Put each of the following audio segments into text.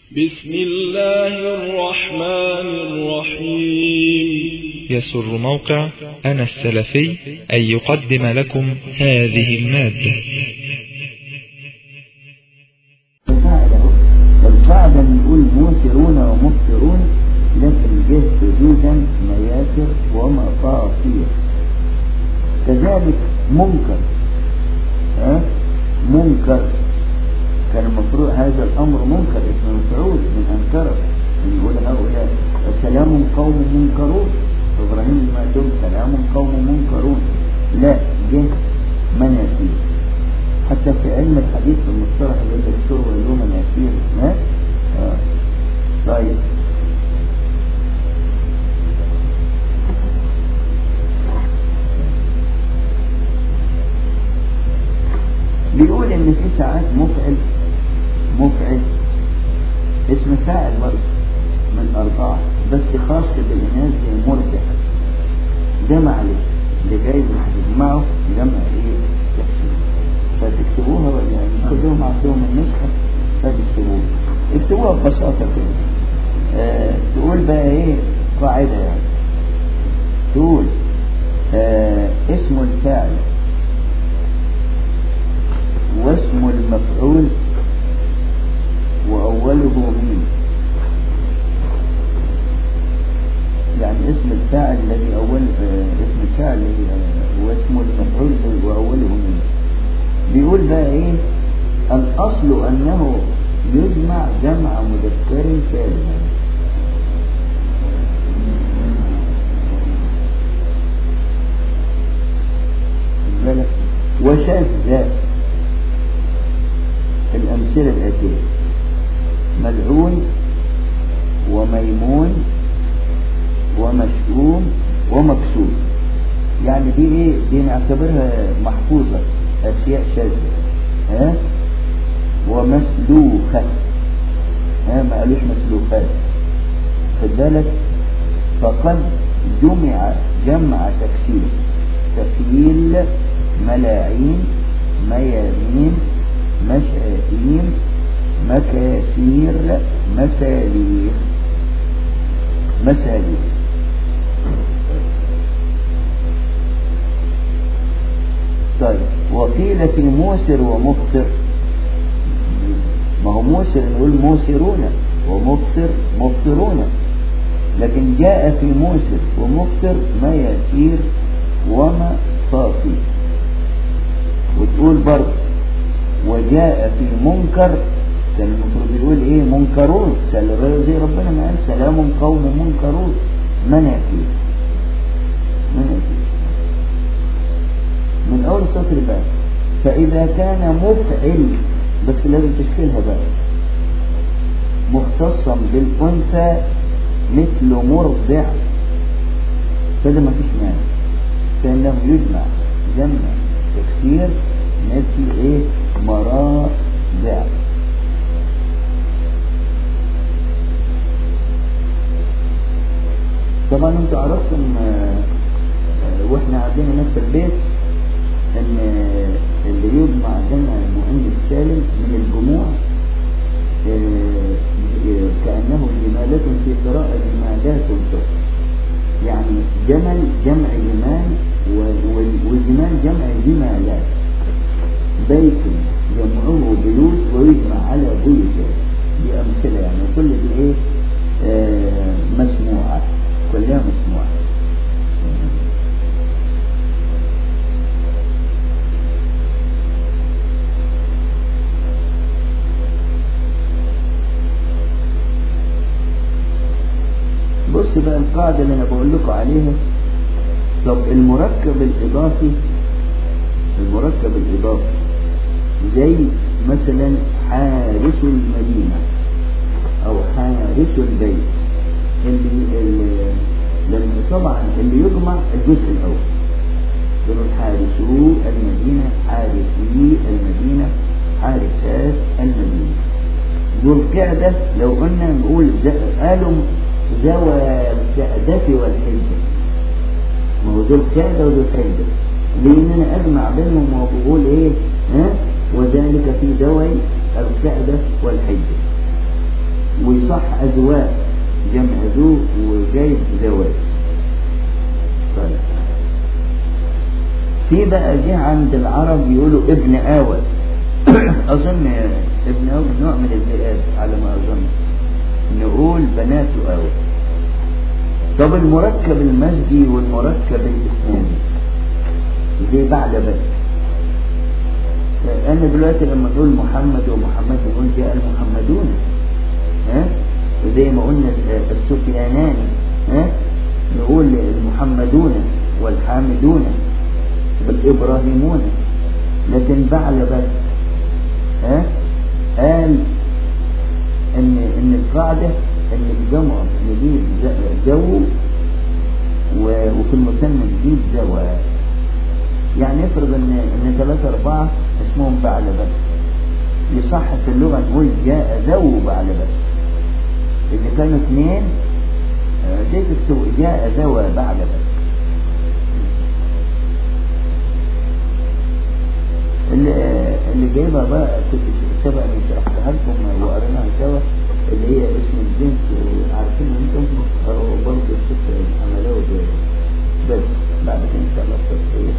بسم الله الرحمن الرحيم يسر موقع أنا السلفي أن يقدم لكم هذه المادة فعله القاعدة بنقول موسرون ومبصرون لكن جه سجودا مياسر ومطاصير كذلك منكر ها منكر كان المفروض هذا الأمر منكر اسمه مفعول من أنكره يقول هؤلاء سلام قوم منكرون إبراهيم المأتوم سلام قوم منكرون لا جه مناسير حتى في علم الحديث في المصطلح اللي يقول لك شرب له مناسير ها آه. طيب بيقول ان في ساعات مفعل مفعل اسم فاعل برضه من اربعه بس خاص بالناس زي مرجع ده معلش اللي جاي هتجمعه جمع ايه تفسير فتكتبوها ولا يعني كلهم عندهم النسخه فتكتبوها اكتبوها ببساطه كده آه تقول بقى ايه قاعده يعني تقول آه اسم الفاعل واسم المفعول وأوله مين يعني اسم الفاعل الذي أول آه اسم الفاعل الذي آه واسم المفعول وأوله مين بيقول بقى إيه الأصل أنه يجمع جمع مذكر سالم وشاذ ذات الأمثلة الآتية ملعون وميمون ومشؤوم ومكسور يعني دي ايه دي نعتبرها محفوظة أشياء شاذة ها ومسلوخة ها ما قالوش مسلوخات خد بالك فقد جمع جمع تكسير تكييل ملاعين ميامين مشائين مكاسير مساليخ مساليخ طيب وقيل في موسر ومبصر ما هو موسر نقول موسرون ومبصر مبصرون لكن جاء في موسر ومبصر ما يسير وما صافي وتقول برضه وجاء في منكر كان المفروض يقول ايه منكرون زي ربنا ما قال سلام قوم منكرون مناكير مناكير من اول سطر بقى فاذا كان مفعل بس لازم تشكيلها بقى مختصا بالانثى مثل مرضع كده ما فيش مانع فانه يجمع جمع تكسير مثل ايه مراجع طبعا انتوا عرفتم واحنا قاعدين هناك في البيت ان اللي يجمع جمع المؤنث السالم من الجموع كأنه جمالة في قراءة جمالات تنصر يعني جمل جمع جمال وجمال جمع جمالات بيت جمعه بيوت ويجمع على بيوت دي أمثلة يعني كل دي إيه آه مسموعة كلها مسموعة بص بقى القاعدة اللي أنا بقول لكم عليها طب المركب الإضافي المركب الإضافي زي مثلا حارس المدينة أو حارس البيت اللي, اللي لما طبعا اللي يجمع الجزء الأول يقولوا حارسو المدينة حارسي المدينة حارسات المدينة ذو القعدة لو قلنا نقول قالوا ذوى القعدة والحجة ما هو ذو القعدة وذو الحجة لأن أنا أجمع بينهم وبقول إيه ها وذلك في ذوي القعدة والحجة وصح أزواج جمع ذو وجايب زواج طيب في بقى جه عند العرب يقولوا ابن آوى أظن ابن آوى نوع من الذئاب على ما أظن نقول بنات آوى طب المركب المزجي والمركب الإسلامي زي بعد بس أنا دلوقتي لما نقول محمد ومحمد نقول جاء المحمدون ها وزي ما قلنا السفيانان ها نقول المحمدون والحامدون والإبراهيمون لكن بعد بس ها قال ان ان القاعدة ان الجمع نجيب جو وفي المثنى نجيب زوا يعني افرض ان ان ثلاثة اربعة اسمهم بعد بس يصح في اللغة نقول جاء ذو بعد بس إذا كانوا اثنين دي تكتب جاء ذوى بعد بس اللي اللي جايبها بقى كنت سبق اني شرحتها لكم وقريناها سوا اللي هي اسم الجنس عارفين انتم برضه الست عملوه بس بعد كده ان شاء الله التصحيح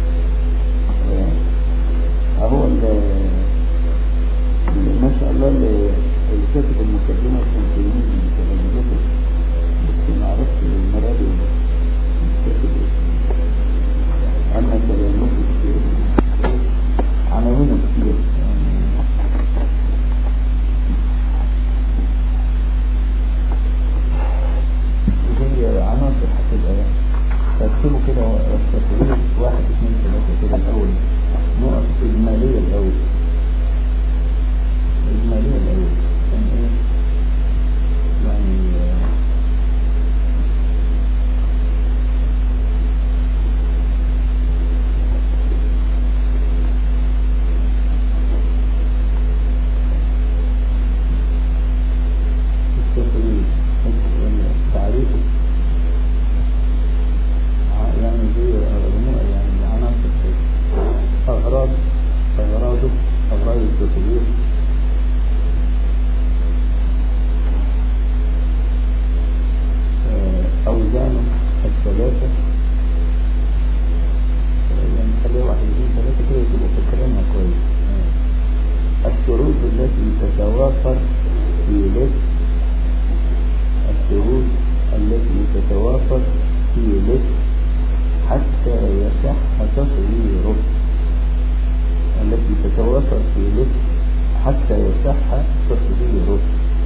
اهو ما شاء الله اللي كاتب المقدمة الخمسينين من تلاميذته بس ما عرفت المراد كاتب اما تلاميذه كتير عناوينه كتير وهي عناصر هتبقى تكتبوا كده التفريق واحد اثنين ثلاثة كده الأول نقط إجمالية الأول إجمالية الأول عشان إيه يعني التفريق تعريفه يعني زي يعني عناصر أغراض أغراضه أغراض التطوير أوزانه الثلاثة يعني خليها واحد اثنين ثلاثة كده تبقى فكرنا كويس الشروط التي تتوافر في لبس الشروط التي تتوافر في لبس حتى يصح تصويره التي تتوافر في لبس حتى يصح تصويره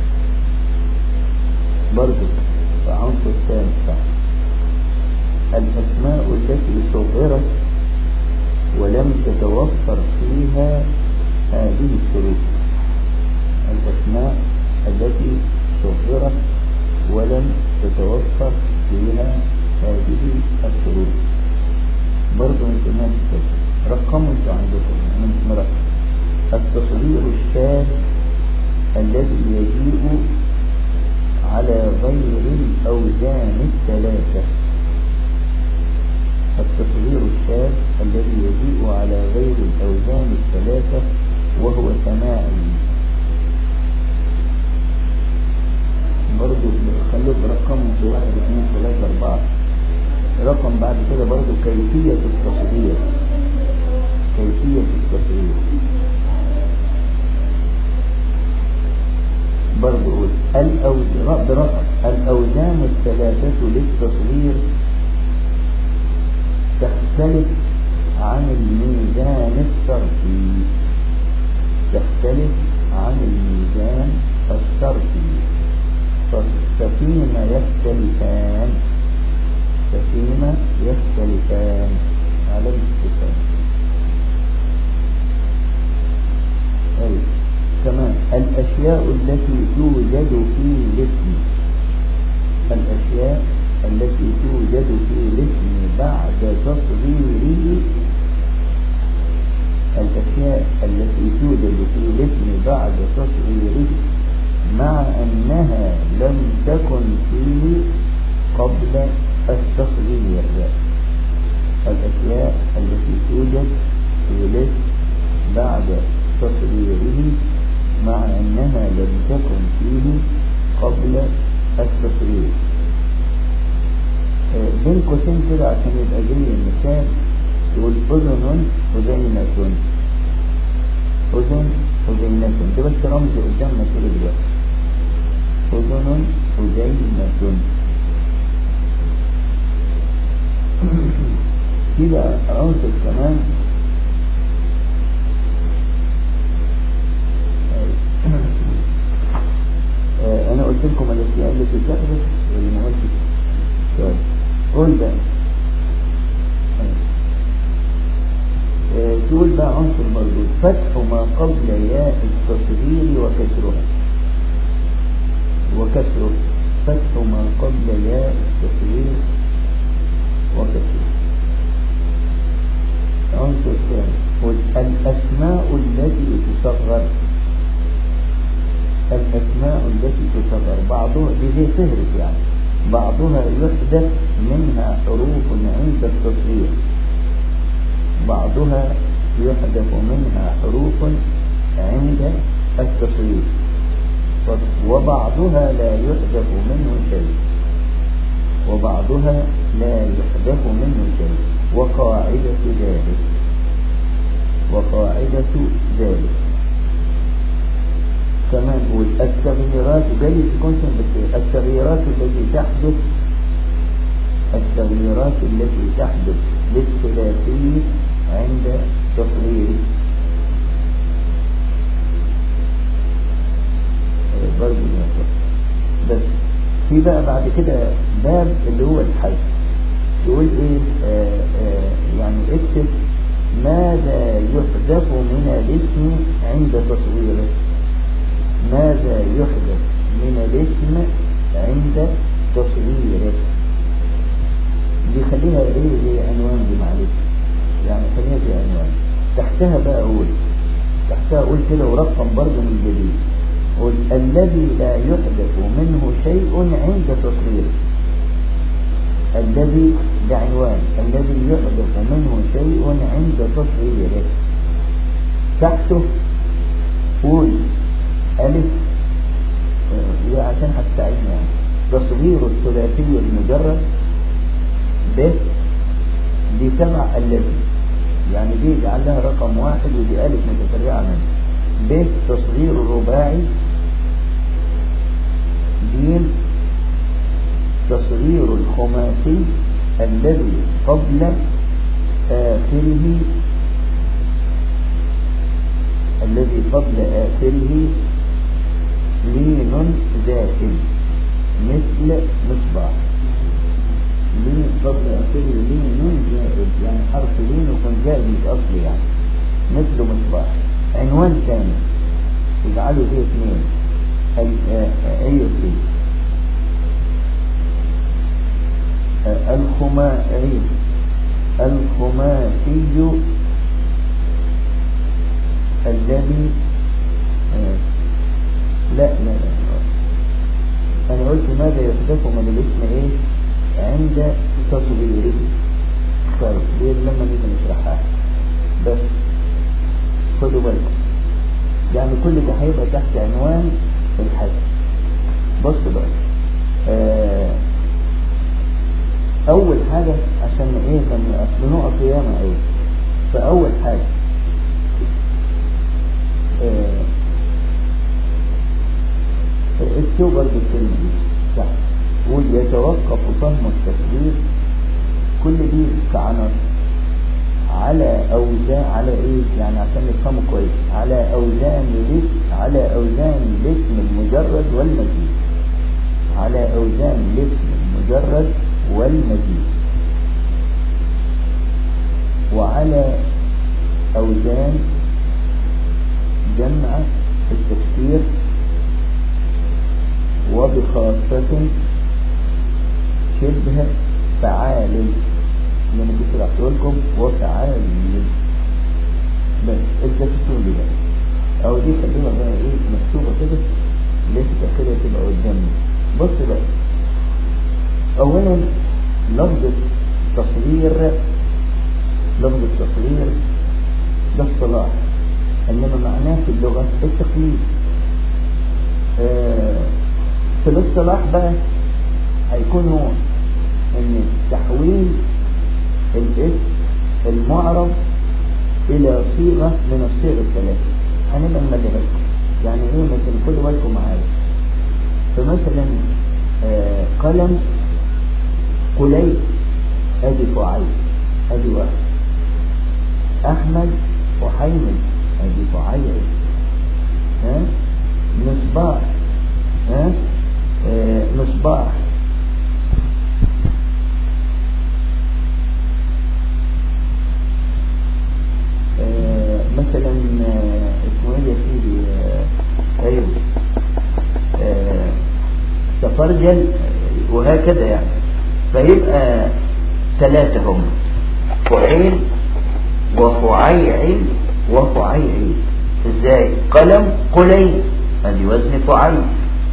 برضو عنصر ثاني الأسماء التي صغرت ولم تتوفر فيها هذه الشروط الأسماء التي صغرت ولم تتوفر فيها هذه الشروط برضو انتم ما رقموا انتوا عندكم انا مش مرقم التصوير الشاذ الذي يجيء على غير الأوزان الثلاثة التصوير الشاذ الذي يجيء على غير الأوزان الثلاثة وهو سماعي برضو خلوك رقم في واحد اثنين ثلاثة أربعة رقم بعد كده برضو كيفية التصوير كيفية التصوير برضو الأوزان برقم الأوزان الثلاثة للتصوير تختلف عن الميزان الصرفي تختلف عن الميزان الصرفي ففيما يختلفان ففيما يختلفان على الاختلاف أيوة كمان الأشياء التي توجد في الاسم الأشياء التي توجد في الاسم بعد تصغيره الأشياء التي توجد في الاسم بعد تصغيره مع أنها لم تكن فيه قبل التصغير الأشياء التي توجد في الاسم بعد تصغيره مع أنها لم تكن فيه عند التصوير آه، بين قوسين كده عشان يبقى جاي المثال يقول أذن أذينة أذن أذينة ده بس رمز قدامنا كده دلوقتي أذن أذينة في بقى عنصر كمان آه، انا قلت لكم الاشياء التي تحدث واللي ما قلتش طيب قول بقى آه، تقول بقى عنصر مردود فتح ما قبل ياء التصغير وكسرها وكسره فتح ما قبل ياء التصغير وكسرها عنصر ثاني الأسماء التي تصغر الأسماء التي تصغر بعضها دي زي فهرس يعني بعضها يحدث منها حروف عند التصغير بعضها يحدث منها حروف عند التصغير وبعضها لا يحدث منه شيء وبعضها لا يحدث منه شيء وقاعدة ذلك وقاعدة ذلك كمان نقول التغييرات زي الكونسنت بس التغييرات التي تحدث التغييرات التي تحدث للثلاثي عند تصغيره برضه بس في بقى بعد كده باب اللي هو الحج يقول ايه آه آه يعني اكتب ماذا يحذف من الاسم عند تصويره ماذا يحدث من الاسم عند تصويره دي خليها ايه زي عنوان دي معلش يعني خليها زي عنوان تحتها بقى اقول تحتها اقول كده ورقم برضه من جديد قل الذي لا يحدث منه شيء عند تصويره الذي بعنوان الذي يحدث منه شيء عند تصويره تحته قول ألف هي عشان هتساعدنا يعني تصغير الثلاثي المجرد ب دي سبع الذي يعني دي يجعل لها رقم واحد ودي ألف متفرعة منه ب تصغير الرباعي ج تصغير الخماسي الذي قبل آخره الذي قبل آخره لين زائد مثل مصباح لين قبل آخره لين زائد يعني حرف لين وكان زائد أصلي يعني مثل مصباح عنوان ثاني يجعله زي اثنين أي في الخماسي الخماسي الذي لا لا لا أنا قلت ماذا يحدث من الاسم إيه عند تصويره طيب دي لما نيجي نشرحها بس خدوا بالكم يعني كل ده هيبقى تحت عنوان الحج بص بقى آه أول حاجة عشان إيه كان أصل نقط ياما أوي فأول حاجة اكتبوا برضه الكلمة دي صح قول يتوقف فهم التصوير كل دي كعناصر على أوزان على إيه يعني عشان نفهمه كويس على أوزان الاسم على أوزان الاسم المجرد والمزيد على أوزان الاسم المجرد والمزيد وعلى أوزان جمع التفسير وبخاصة شبه فعال اللي انا كنت رحت لكم وفعال بس التفسير لي بقى او دي خلينا بقى ايه مكتوبة كده لسه كده تبقى قدامنا بص بقى اولا لفظ تصوير لفظ التصوير ده اصطلاح انما معناه في اللغة التقليد آه في الاصطلاح بقى هيكون هو ان تحويل الاسم المعرب الى صيغة من الصيغ الثلاثة هنبقى نمدها لكم يعني ايه مثلا خدوا بالكم معايا فمثلا آه قلم قليل ادي فعيل ادي واحد احمد وحيمد ادي فعيل ها مصباح ها آه مصباح آه مثلا آه اسمه ايه يا سيدي آه ايوه آه سفرجل وهكذا يعني فيبقى ثلاثة هم فعيل وفعيعل وفعيعيل ازاي قلم قليل ادي وزن فعيل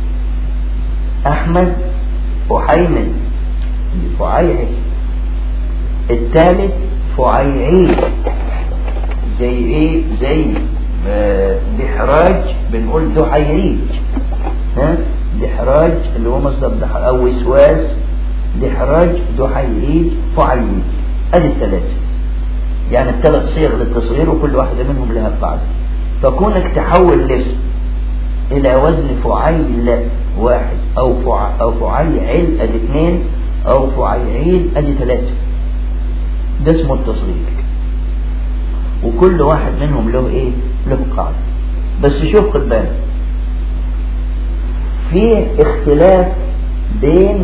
احمد فحيمن ادي فعيعل الثالث فعيعيل زي ايه زي آه دحراج بنقول دحيريج ها دحراج اللي هو مصدر دح او وسواس دحراج دحيريج فعيل ادي الثلاثه يعني الثلاث صيغ للتصغير وكل واحده منهم لها قاعده فكونك تحول الاسم الى وزن فعيل واحد او فع او فعيل ادي اثنين او فعيعيل ادي ثلاثه ده اسمه التصغير وكل واحد منهم له ايه له قاعده بس شوف خد بالك في اختلاف بين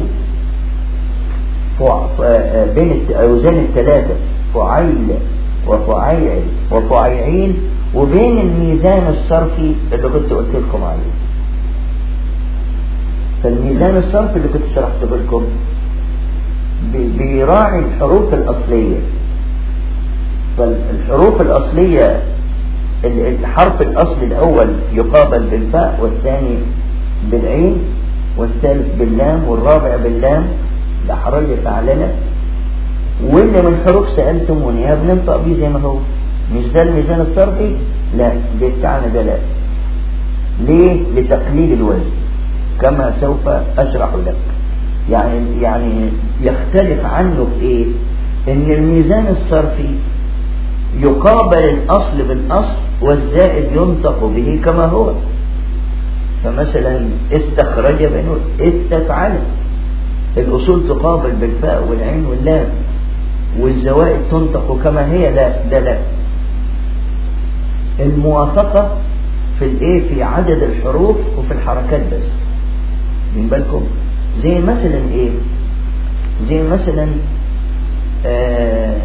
فع... بين الاوزان الثلاثه فعيل وفعيل وفعيعيل وبين الميزان الصرفي اللي كنت قلت لكم عليه فالميزان الصرفي اللي كنت شرحته لكم بيراعي الحروف الأصلية فالحروف الأصلية الحرف الأصلي الأول يقابل بالفاء والثاني بالعين والثالث باللام والرابع باللام الأحرار فعلنا واللي من حروف سألتموني يا بننطق بيه زي ما هو مش ده الميزان الصرفي لا ده بتاعنا ده لا ليه لتقليل الوزن كما سوف أشرح لك يعني يعني يختلف عنه في ايه ان الميزان الصرفي يقابل الاصل بالاصل والزائد ينطق به كما هو فمثلا استخرج بنقول استفعل الاصول تقابل بالفاء والعين واللام والزوائد تنطق كما هي لا ده لا الموافقة في الايه في عدد الحروف وفي الحركات بس من بالكم زي مثلا ايه زي مثلا آآ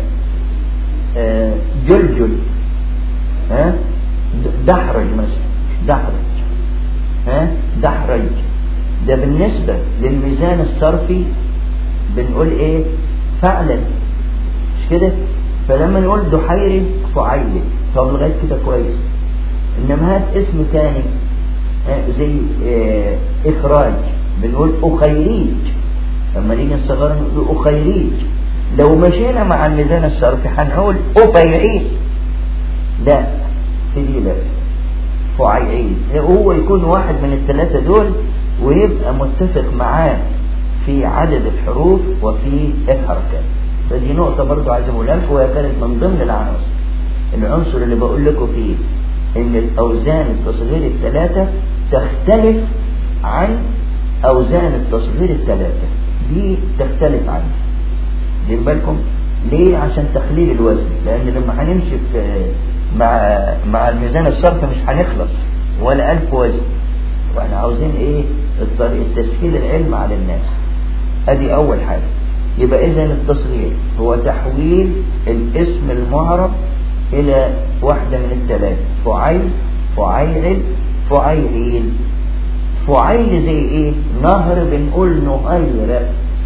آآ جلجل ها دحرج مثلا دحرج ها دحرج ده بالنسبة للميزان الصرفي بنقول ايه فعلا مش كده فلما نقول دحيري فعيل طب لغايه كده كويس انما هات اسم تاني زي اه اخراج بنقول اخيريج لما نيجي نصغر نقول اخيريج لو مشينا مع الميزان الصرفي هنقول افيعيل لا في دي لا فعيعيل هو يكون واحد من الثلاثه دول ويبقى متفق معاه في عدد الحروف وفي الحركات فدي نقطة برضو عايز اقولها لكم وهي كانت من ضمن العناصر العنصر اللي بقول لكم فيه ان الاوزان التصغير الثلاثة تختلف عن اوزان التصغير الثلاثة دي تختلف عنها دير بالكم ليه عشان تقليل الوزن لان لما هنمشي في مع مع الميزان الصرف مش هنخلص ولا ألف وزن واحنا عاوزين ايه الطريق تسهيل العلم على الناس ادي اول حاجة يبقى اذا التصغير هو تحويل الاسم المعرب الى واحدة من الثلاث فعيل فعيعل فعيعيل فعيل زي ايه نهر بنقول نهير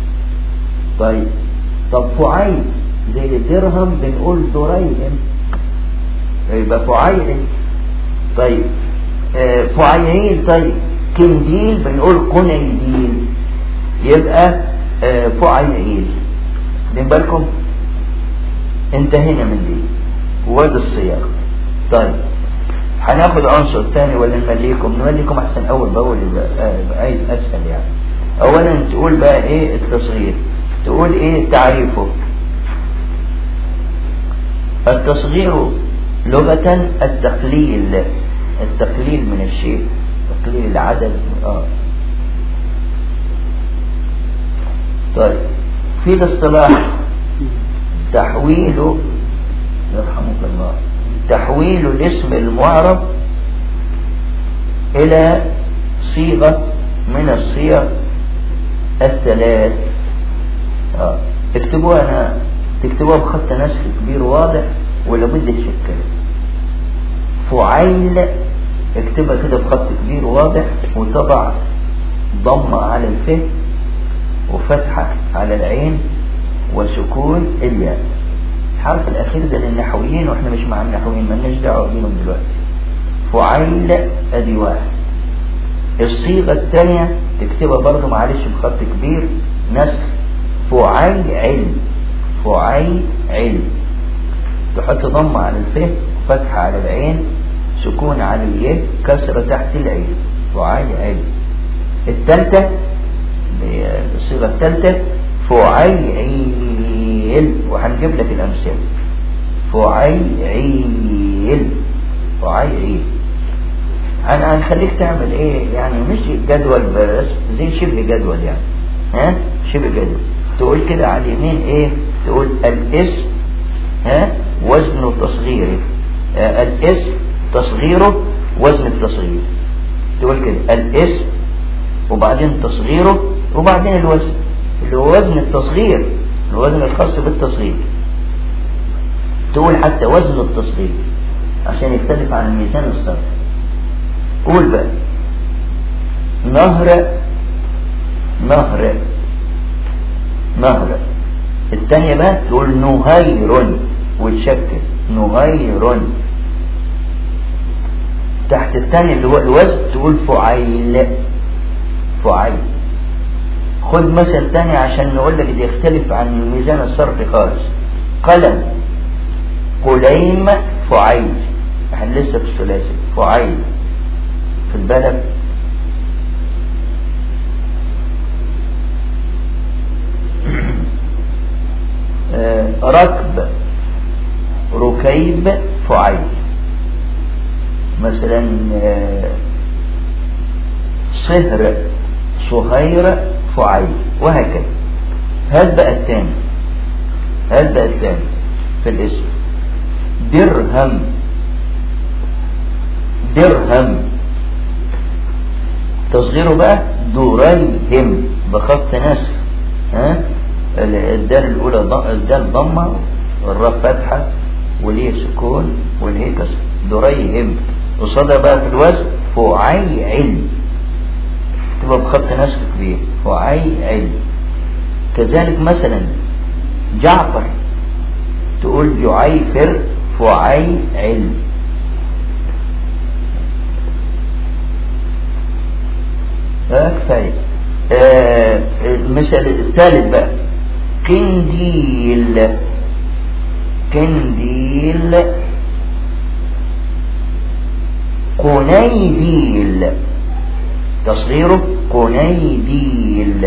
طيب طب فعيل زي درهم بنقول دريهم يبقى فعيل طيب آه فعيعيل طيب كنديل بنقول قنيديل يبقى آه فعيعيل من بالكم انتهينا من دي وادي الصياغ طيب هناخد عنصر تاني ولا نمليكم نمليكم احسن اول باول يبقى يبقى عايز اسهل يعني اولا تقول بقى ايه التصغير تقول ايه تعريفه التصغير لغة التقليل التقليل من الشيء تقليل العدد اه طيب في الاصطلاح تحويل يرحمك الله تحويل الاسم المعرب إلى صيغة من الصيغ الثلاث آه. اكتبوها أنا تكتبوها بخط نسخ كبير واضح ولا بدك تشكل فعيل اكتبها كده بخط كبير واضح وتضع ضمة على الف وفتحة على العين وسكون الياء الحرف الأخير ده للنحويين واحنا مش مع النحويين مالناش دعوة بيهم دلوقتي فعيل ادي واحد الصيغة الثانية تكتبها برضه معلش بخط كبير نسخ فعيل فعيل تحط ضمة على الف فتحة على العين سكون على الياء كسرة تحت العين فعيل الثالثة الصيغة الثالثة فعيل وهنجيب لك الأمثلة فعيل فعيل أنا هنخليك تعمل إيه يعني مش جدول بس زي شبه جدول يعني ها شبه جدول تقول كده على اليمين إيه تقول الاسم ها وزن تصغيره آه الاسم تصغيره وزن التصغير تقول كده الاسم وبعدين تصغيره وبعدين الوزن اللي هو وزن التصغير الوزن الخاص بالتصغير تقول حتى وزن التصغير عشان يختلف عن الميزان الصرف قول بقى نهر نهر نهر الثانية بقى تقول نهير وتشكل نهير تحت الثاني اللي هو الوزن تقول فعيل فعيل خد مثل تاني عشان نقول لك دي يختلف عن الميزان الصرفي خالص قلم قليم فعيل احنا لسه في الثلاثي فعيل في البلد آه ركب ركيب فعيل مثلا آه صهر صهير فعيل وهكذا هات بقى الثاني هات بقى الثاني في الاسم درهم درهم تصغيره بقى دريهم بخط نسخ ها الدال الاولى الدال ضمه والراء فتحه وليه سكون وليه كسر دريهم قصادها بقى في الوزن فعيل تبقى بخط نسخ كبير فعيل كذلك مثلا جعفر تقول جعيفر فعيل كفاية آه المثال الثالث بقى قنديل قنديل قنيديل تصغيره قنيديل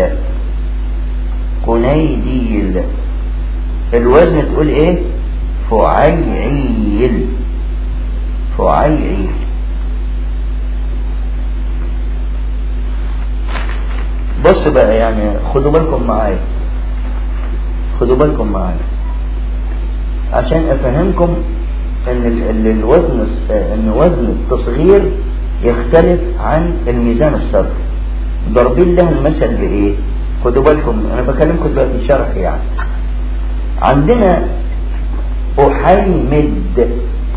قنيديل الوزن تقول ايه فعيعيل فعيعيل بص بقى يعني خدوا بالكم معايا خدوا بالكم معايا عشان افهمكم ان ال ال الوزن ان وزن التصغير يختلف عن الميزان الصرفي ضربين له المثل بايه خدوا بالكم انا بكلمكم دلوقتي شرح يعني عندنا احيمد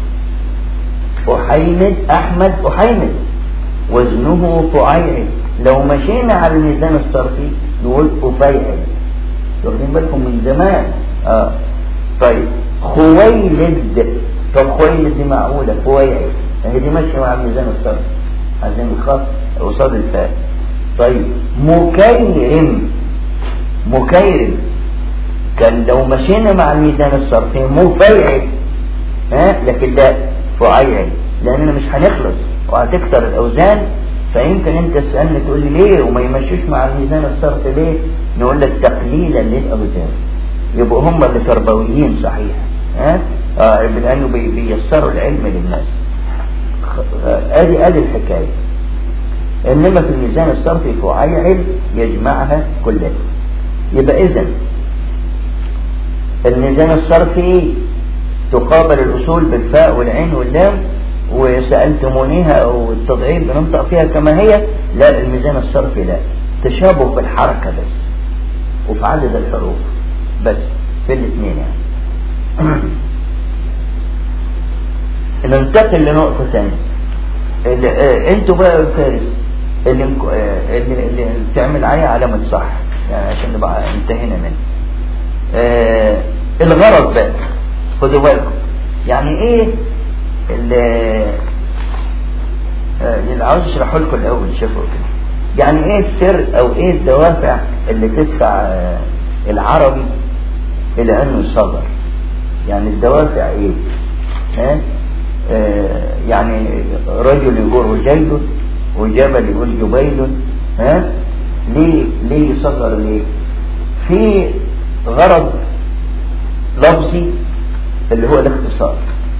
احيمد احمد احيمد وزنه فعيعد لو مشينا على الميزان الصرفي نقول افيعد واخدين بالكم من زمان اه طيب خويلد طب خويلد دي معقوله فويعد هي دي ماشيه مع الميزان الصرفي عايزين الخط قصاد الفاء طيب مكيرم مكيرم كان لو مشينا مع الميزان الصرفي مفيعل ها لكن ده فعيل لأننا مش هنخلص وهتكتر الأوزان فيمكن أنت تسألني تقول لي ليه وما يمشيش مع الميزان الصرف ليه؟ نقول لك تقليلا للأوزان يبقوا هم اللي تربويين صحيح ها؟ آه لأنه بي- بيسروا العلم للناس آه، ادي ادي الحكايه انما في الميزان الصرفي فعيل يجمعها كلها يبقى اذا الميزان الصرفي تقابل الاصول بالفاء والعين واللام وسالتمونيها او التضعيف بننطق فيها كما هي لا الميزان الصرفي لا تشابه في الحركه بس وفي عدد الحروف بس في الاثنين يعني ننتقل لنقطة ثانية اللي- آه، انتوا بقى فارس اللي, انكو- آه، اللي, اللي تعمل عليه علامة صح يعني عشان نبقى انتهينا منه آه، الغرض بقى خدوا بالكم يعني ايه اللي آه، اللي عاوز اشرحه لكم الاول شوفوا كده يعني ايه السر او ايه الدوافع اللي تدفع آه، العربي الى انه يصدر يعني الدوافع ايه ها آه يعني رجل يقول رجيل وجبل يقول جبيل ها ليه ليه يصغر ليه في غرض لفظي اللي هو الاختصار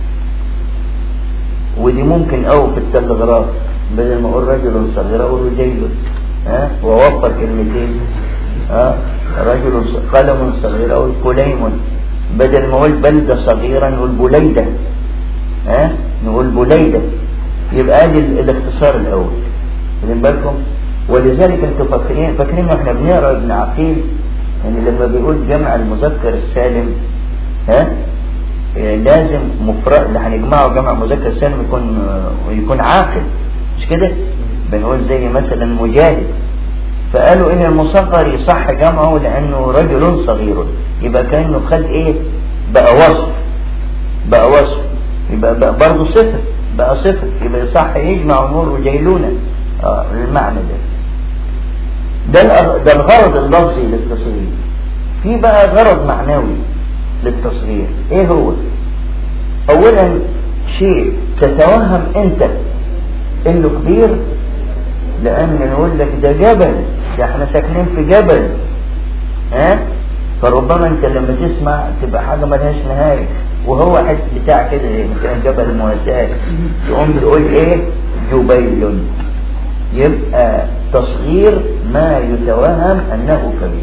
ودي ممكن أو في التلغراف بدل ما اقول رجل صغير اقول رجيل ها ووفر كلمتين ها رجل ص- قلم صغير اقول كليم بدل ما اقول بلده صغيره نقول بليده ها نقول بليده يبقى ادي ال- الاختصار الاول واخدين بالكم ولذلك انتوا فاكرين فاكرين واحنا بنقرا ابن عقيل ان لما بيقول جمع المذكر السالم ها إيه، لازم مفرد اللي هنجمعه جمع مذكر سالم يكون آه، يكون عاقل مش كده بنقول زي مثلا مجاهد فقالوا ان المصغر يصح جمعه لانه رجل صغير يبقى كانه خد ايه بقى وصف بقى وصف يبقى بقى برضه صفه بقى صفه يبقى يصح يجمع امور وجيلونه اه المعنى ده ده الأغ- ده الغرض اللفظي للتصغير في بقى غرض معنوي للتصغير ايه هو اولا شيء تتوهم انت انه كبير لان نقول لك ده جبل ده احنا ساكنين في جبل ها فربما انت لما تسمع تبقى حاجه ملهاش نهايه وهو حس بتاع كده إيه، مثلا جبل المواساة تقوم بتقول ايه جبيل يبقى تصغير ما يتوهم انه كبير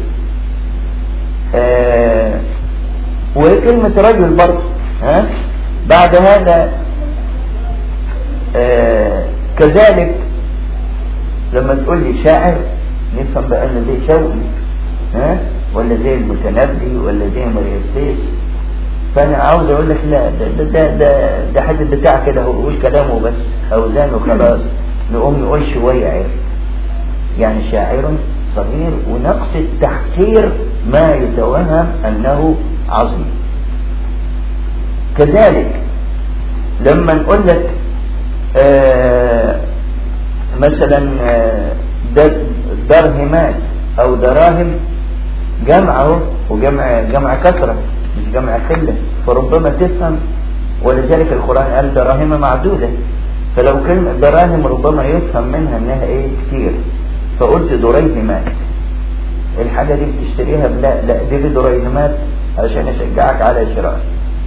آه وكلمة رجل برضه ها بعد هذا آه كذلك لما تقول لي شاعر نفهم بقى ان زي شوقي ها ولا زي المتنبي ولا زي مريم فانا عاوز اقول لك لا ده ده ده ده, ده حد بتاع كده هو بيقول كلامه بس اوزانه خلاص نقوم نقول شويه عرف يعني شاعر صغير ونقص التحقير ما يتوهم انه عظيم كذلك لما نقول لك آه مثلا آه در- درهمات او دراهم جمعه وجمع جمع كثرة مش جمع قلة فربما تفهم ولذلك القرآن قال دراهم معدودة فلو كلمة دراهم ربما يفهم منها انها ايه كتير فقلت دريهمات الحاجة دي بتشتريها لا لا دي بدريهمات عشان اشجعك على شرائها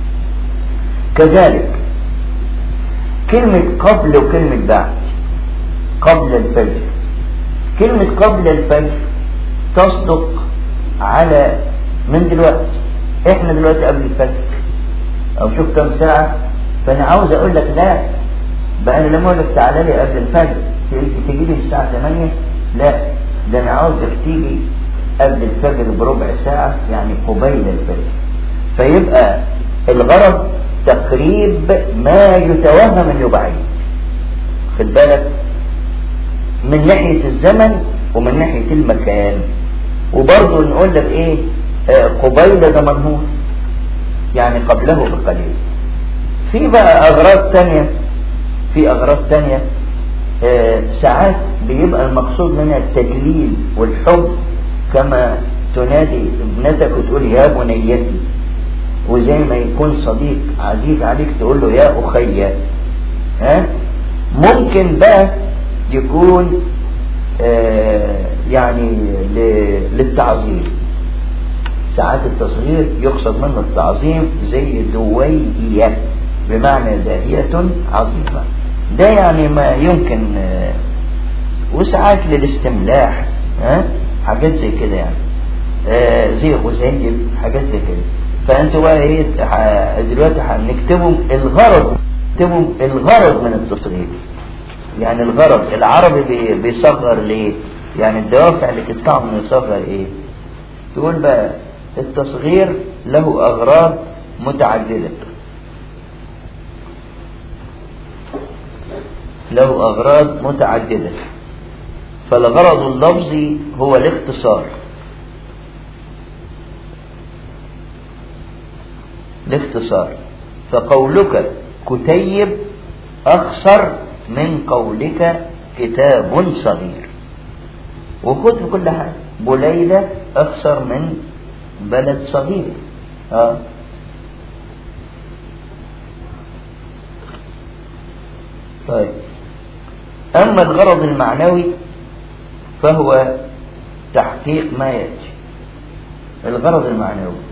كذلك كلمة قبل وكلمة بعد قبل الفجر كلمة قبل الفجر تصدق على من دلوقتي احنا دلوقتي قبل الفجر او شوف كم ساعة فانا عاوز اقول لك لا بقى انا لما اقول لك تعالى لي قبل الفجر تيجي لي الساعة 8 لا ده انا عاوزك تيجي قبل الفجر بربع ساعة يعني قبيل الفجر فيبقى الغرض تقريب ما يتوهم انه بعيد خد بالك من ناحية الزمن ومن ناحية المكان وبرضه نقول لك ايه آه قبيل ده منهور يعني قبله بقليل في بقى اغراض تانية في اغراض تانية آه ساعات بيبقى المقصود منها التجليل والحب كما تنادي ابنتك وتقول يا بنيتي وزي ما يكون صديق عزيز عليك تقول له يا أخي ها ممكن بقى يكون آه يعني ل- للتعظيم ساعات التصغير يقصد منه التعظيم زي دوية بمعنى داهية عظيمة ده يعني ما يمكن آه، وساعات للاستملاح ها حاجات زي كده يعني آه، زي غزيل حاجات زي كده فانتوا بقى ايه ح- دلوقتي هنكتبهم الغرض نكتبهم الغرض من التصغير يعني الغرض العربي بي- بيصغر ليه يعني الدوافع اللي تدفعه انه يصغر ايه تقول بقى التصغير له اغراض متعدده له اغراض متعدده فالغرض اللفظي هو الاختصار الاختصار فقولك كتيب أخصر من قولك كتاب صغير وخد في كل حاجة بليلة أخصر من بلد صغير آه. طيب أما الغرض المعنوي فهو تحقيق ما يأتي الغرض المعنوي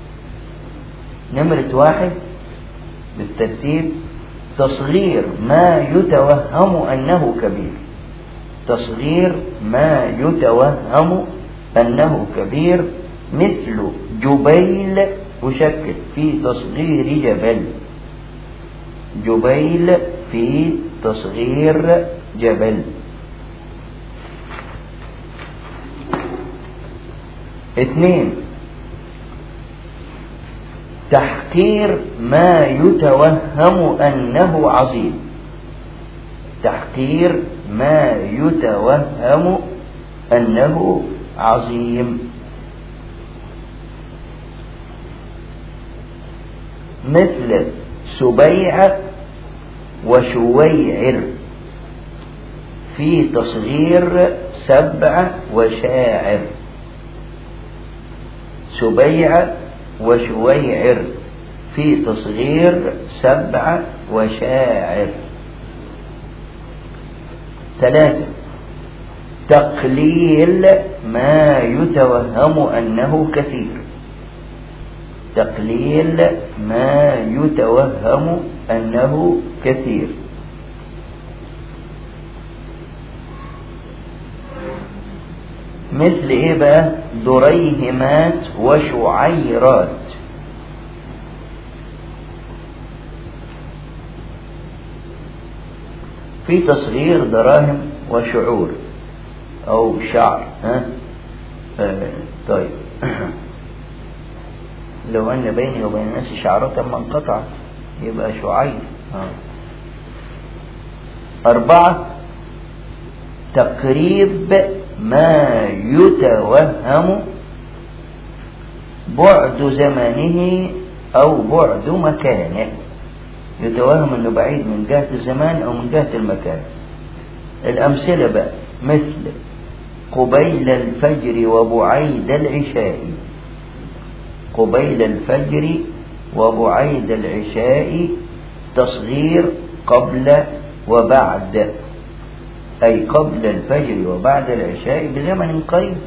نمرة واحد بالترتيب تصغير ما يتوهم أنه كبير تصغير ما يتوهم أنه كبير مثل جبيل أشكل في تصغير جبل جبيل في تصغير جبل اثنين تحقير ما يتوهم أنه عظيم تحقير ما يتوهم أنه عظيم مثل سبيع وشويعر في تصغير سبع وشاعر سبيع وشويعر في تصغير سبع وشاعر ثلاثة تقليل ما يتوهم أنه كثير تقليل ما يتوهم أنه كثير مثل ايه بقى دريهمات وشعيرات في تصغير دراهم وشعور او شعر ها آه طيب لو ان بيني وبين الناس شعرة ما انقطع يبقى شعير آه. أربعة تقريب ما يتوهم بعد زمانه أو بعد مكانه يتوهم أنه بعيد من جهة الزمان أو من جهة المكان الأمثلة بقى مثل قبيل الفجر وبعيد العشاء قبيل الفجر وبعيد العشاء تصغير قبل وبعد أي قبل الفجر وبعد العشاء بزمن قريب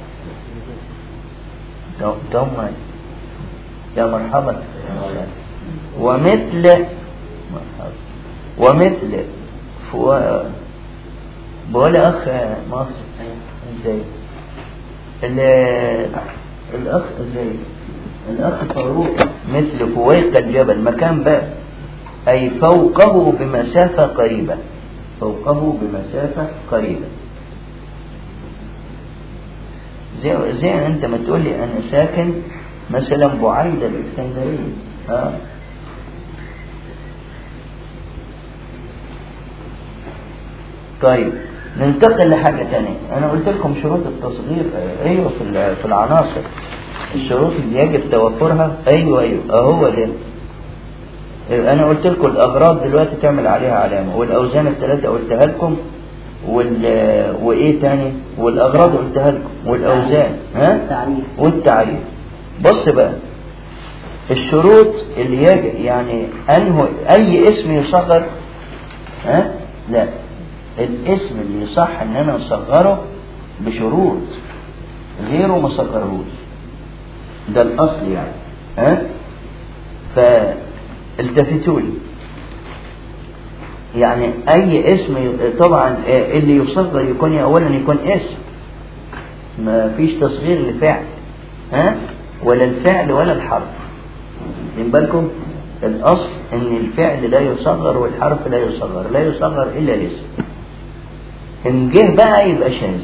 تم يا مرحبا ومثل مرحبا ومثل فو... بقول أخ مصر ازاي الأخ ازاي الأخ فاروق مثل فويق الجبل مكان بقى أي فوقه بمسافة قريبة فوقه بمسافة قريبة زي, زي انت ما تقول لي انا ساكن مثلا بعيدة الاسكندرية ها طيب ننتقل لحاجة تانية انا قلت لكم شروط التصغير ايوه في في العناصر الشروط اللي يجب توفرها ايوه ايوه اهو ده انا قلت لكم الاغراض دلوقتي تعمل عليها علامه والاوزان الثلاثه قلتها لكم وال وايه تاني والاغراض قلتها لكم والاوزان ها والتعريف بص بقى الشروط اللي يجب يعني انه اي اسم يصغر ها لا الاسم اللي يصح ان انا اصغره بشروط غيره ما صغرهوش ده الاصل يعني ها فالتفتوا لي يعني اي اسم ي- طبعا آه، اللي يصغر يكون اولا يكون اسم ما فيش تصغير لفعل ها ولا الفعل ولا الحرف من بالكم الاصل ان الفعل لا يصغر والحرف لا يصغر لا يصغر الا الاسم ان جه بقى يبقى شاذ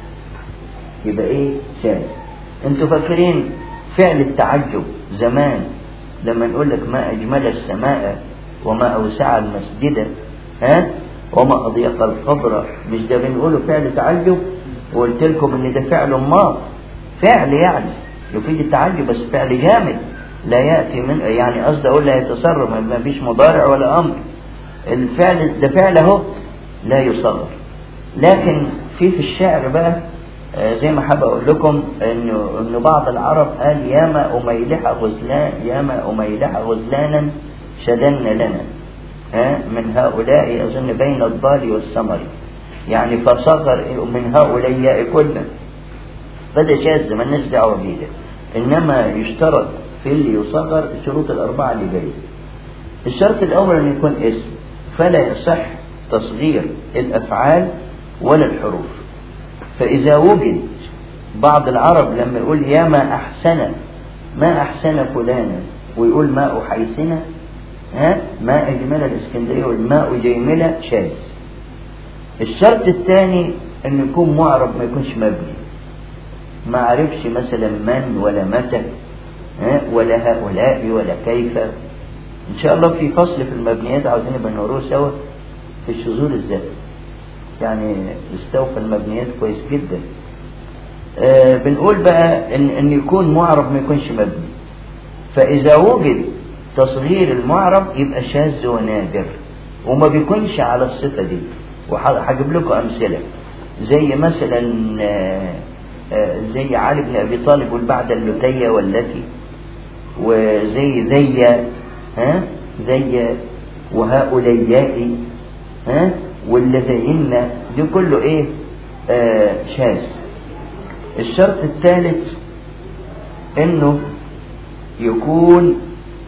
يبقى ايه شاذ انتوا فاكرين فعل التعجب زمان لما نقول لك ما اجمل السماء وما اوسع المسجد ها وما اضيق القبر مش ده بنقوله فعل تعجب وقلت لكم ان ده فعل ماض فعل يعني يفيد التعجب بس فعل جامد لا ياتي من يعني قصدي اقول لا يتصرف ما فيش مضارع ولا امر الفعل ده فعل اهو لا يصغر لكن في في الشعر بقى آه، زي ما حابب اقول لكم انه انه بعض العرب قال ياما اميلح غزلان ياما اميلح غزلانا شدن لنا ها من هؤلاء اظن بين الضال والثمر يعني فصغر من هؤلاء كلنا فده شاذ ما لناش دعوه بيه ده. انما يشترط في اللي يصغر الشروط الاربعه اللي جايه الشرط الاول ان يكون اسم فلا يصح تصغير الافعال ولا الحروف فاذا وجد بعض العرب لما يقول يا ما احسن ما احسن فلانا ويقول ماء حيسنه ها ماء اجمل الاسكندريه والماء جيمله شاذ الشرط الثاني انه يكون معرب ما يكونش مبني ما عرفش مثلا من ولا متى ها ولا هؤلاء ولا كيف ان شاء الله في فصل في المبنيات عاوزين نبقى نقروه سوا في الشذور الذات يعني استوفى المبنيات كويس جدا آه بنقول بقى ان ان يكون معرب ما يكونش مبني فاذا وجد تصغير المعرب يبقى شاذ ونادر وما بيكونش على الصفه دي وهجيب لكم امثله زي مثلا آه آه زي علي بن ابي طالب يقول بعد اللتيه والتي وزي ذي ها زي وهؤلاء ها واللذين دي كله ايه آه شاذ الشرط الثالث انه يكون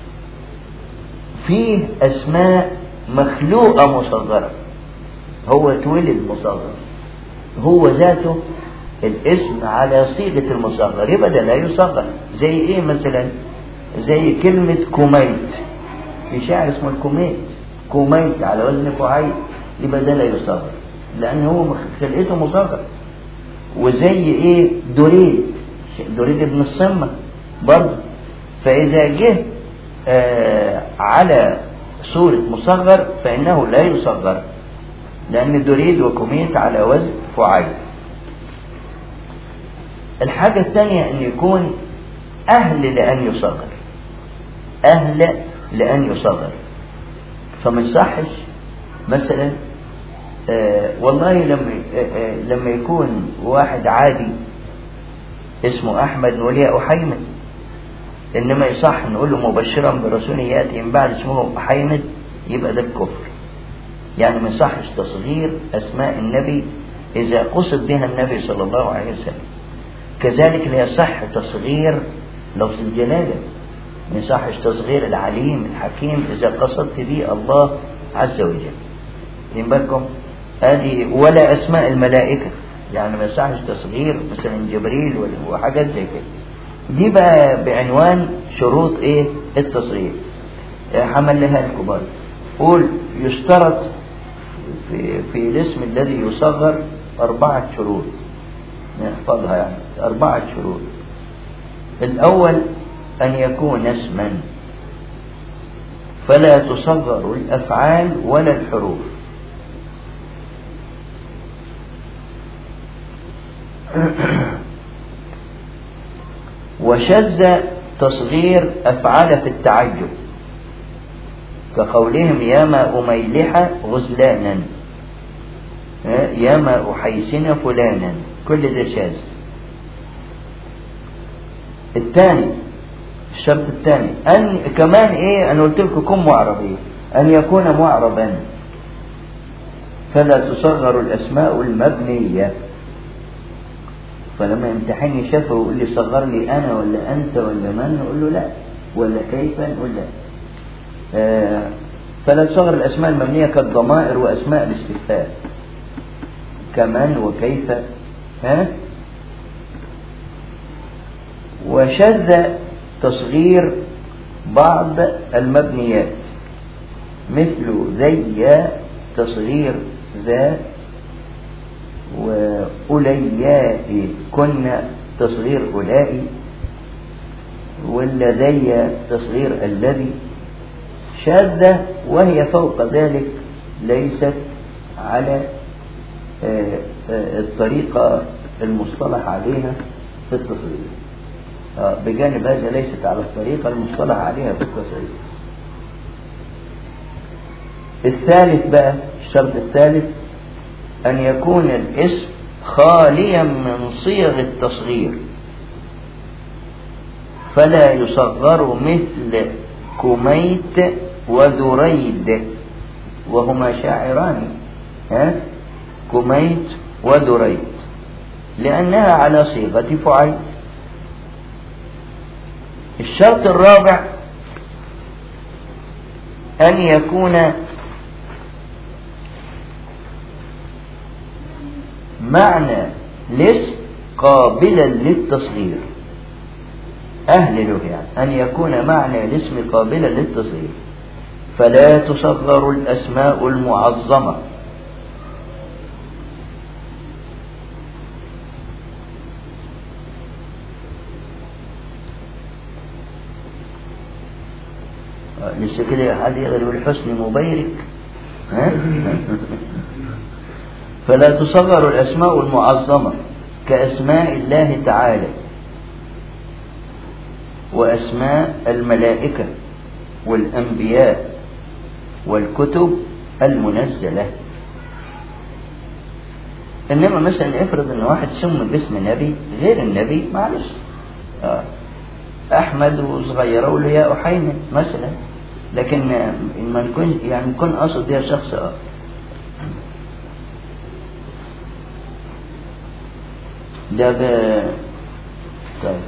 فيه اسماء مخلوقه مصغره هو اتولد مصغر هو ذاته الاسم على صيغه المصغر يبقى ده لا يصغر زي ايه مثلا زي كلمه كوميت في شاعر اسمه الكوميت كوميت على وزن فعيل يبقى ده لا يصغر لان هو خلقته مصغر وزي ايه دريد دريد ابن الصمة برضه فاذا جه آه على صورة مصغر فانه لا يصغر لان دريد وكوميت على وزن فعيل الحاجة الثانية ان يكون اهل لان يصغر اهل لان يصغر فما يصحش مثلا آه والله لما آه آه لما يكون واحد عادي اسمه احمد نقول يا احيمد انما يصح نقول له مبشرا برسول ياتي من بعد اسمه احيمد يبقى ده الكفر يعني ما يصحش تصغير اسماء النبي اذا قصد بها النبي صلى الله عليه وسلم كذلك لا يصح تصغير لفظ الجلاله ما يصحش تصغير العليم الحكيم اذا قصدت به الله عز وجل من بالكم هذه ولا اسماء الملائكه يعني ما يصحش تصغير مثلا جبريل وحاجات زي كده دي بقى بعنوان شروط ايه التصغير حملها لكم برضه قول يشترط في, في الاسم الذي يصغر أربعة شروط نحفظها يعني أربعة شروط الأول أن يكون اسما فلا تصغر الأفعال ولا الحروف وشذ تصغير أفعال في التعجب كقولهم يا ما أميلح غزلانا يا ما أحيسن فلانا كل ده شاذ الثاني الشرط الثاني أن كمان إيه أنا قلت لكم كن معربي أن يكون معربا فلا تصغر الأسماء المبنية فلما يمتحني شافه ويقول لي صغر لي أنا ولا أنت ولا من نقول له لا ولا كيف نقول لا آه فلا تصغر الأسماء المبنية كالضمائر وأسماء الاستفهام كمن وكيف ها وشذ تصغير بعض المبنيات مثل ذي تصغير ذا وأولياء كنا تصغير أولئي واللذي تصغير الذي شاذة وهي فوق ذلك ليست على الطريقة المصطلح عليها في التصغير بجانب هذا ليست على الطريقة المصطلح عليها في التصغير الثالث بقى الشرط الثالث أن يكون الاسم خاليا من صيغ التصغير فلا يصغر مثل كميت ودريد وهما شاعران ها كميت ودريد لأنها على صيغة فعيل الشرط الرابع أن يكون معنى الاسم قابلا للتصغير أهل له يعني أن يكون معنى الاسم قابلا للتصغير فلا تصغر الأسماء المعظمة لسه كده حد يقدر يقول حسني مبيرك ها؟ فلا تصغر الأسماء المعظمة كأسماء الله تعالى وأسماء الملائكة والأنبياء والكتب المنزلة إنما مثلا افرض إن واحد سمي باسم نبي غير النبي معلش آه. أحمد وصغير أقول له يا أحيمن مثلا لكن ما نكون يعني نكون قصد يا شخص آخر ده ده طيب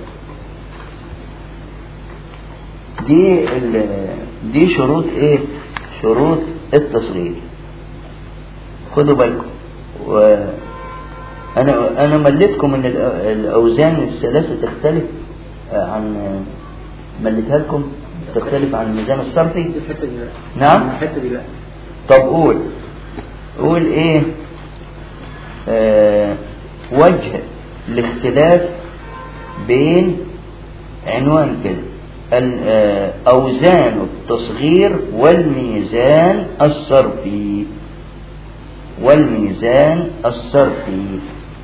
دي ال... دي شروط ايه شروط التصغير خدوا بالكم و انا انا مليتكم ان الاوزان الثلاثه تختلف عن مليتها لكم تختلف عن الميزان الصرفي نعم الحته دي لا طب قول قول ايه آه وجه الاختلاف بين عنوان كده أوزان التصغير والميزان الصرفي والميزان الصرفي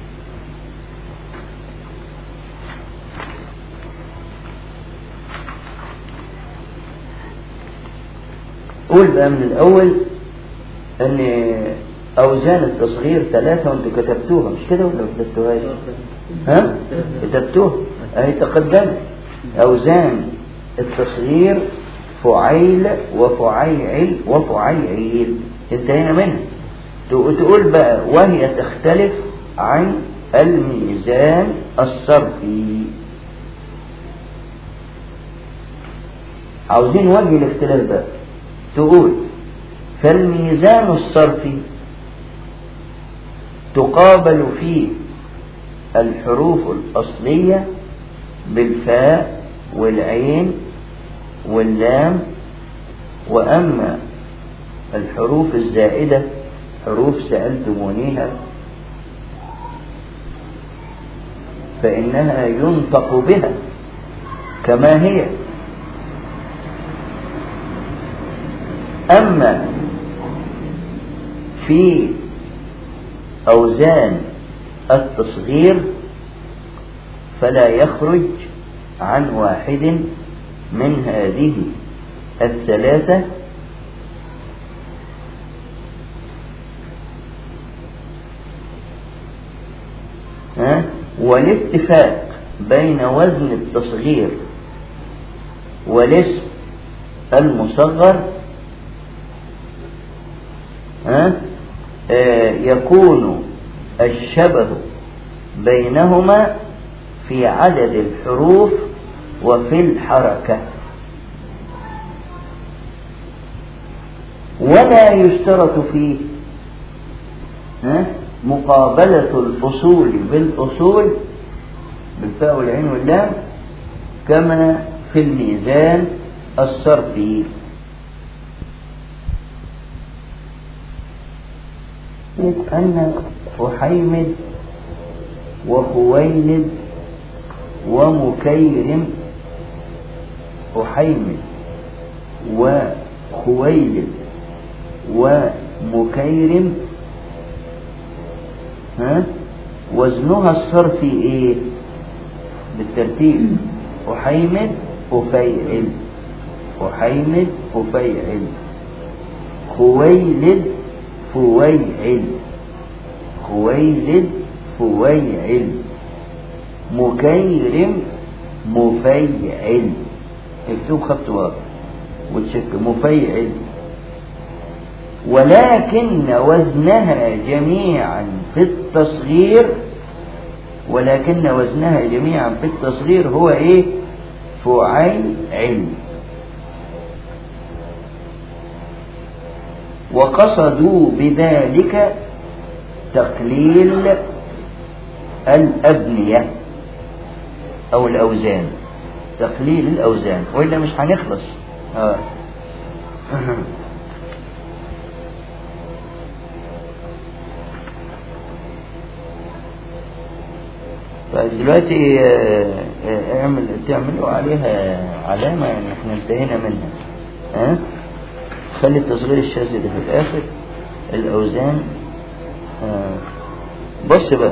قول بقى من الأول أن أوزان التصغير ثلاثة وأنتوا كتبتوها مش كده ولا كتبتوها ها؟ كتبتوها أهي تقدمت أوزان التصغير فعيل وفعيعل وفعيعيل انتهينا منها تقول بقى وهي تختلف عن الميزان الصرفي عاوزين وجه الاختلاف بقى تقول فالميزان الصرفي تقابل فيه الحروف الأصلية بالفاء والعين واللام وأما الحروف الزائدة حروف سألتمونيها فإنها ينطق بها كما هي أما في أوزان التصغير فلا يخرج عن واحد من هذه الثلاثة ها؟ والاتفاق بين وزن التصغير والاسم المصغر ها؟ آه، يكون الشبه بينهما في عدد الحروف وفي الحركة ولا يشترط فيه ها؟ مقابلة الأصول بالأصول بالفاء والعين واللام كما في الميزان الصرفي أن أحيمد وخويلد ومكيرم أحيمد وخويلد ومكيرم ها وزنها الصرفي ايه بالترتيب أحيمد أفيعل أحيمد أفيعل خويلد فويعل خويلد فويعل مكيرم مفيعل اكتب خط واضح وتشك مفيعل ولكن وزنها جميعا في التصغير ولكن وزنها جميعا في التصغير هو ايه فعيل وقصدوا بذلك تقليل الأبنية أو الأوزان تقليل الأوزان وإلا مش هنخلص آه. فدلوقتي اعمل تعملوا عليها علامة يعني احنا انتهينا منها ها خلي التصغير الشاذ ده في الاخر الاوزان آه. بص بقى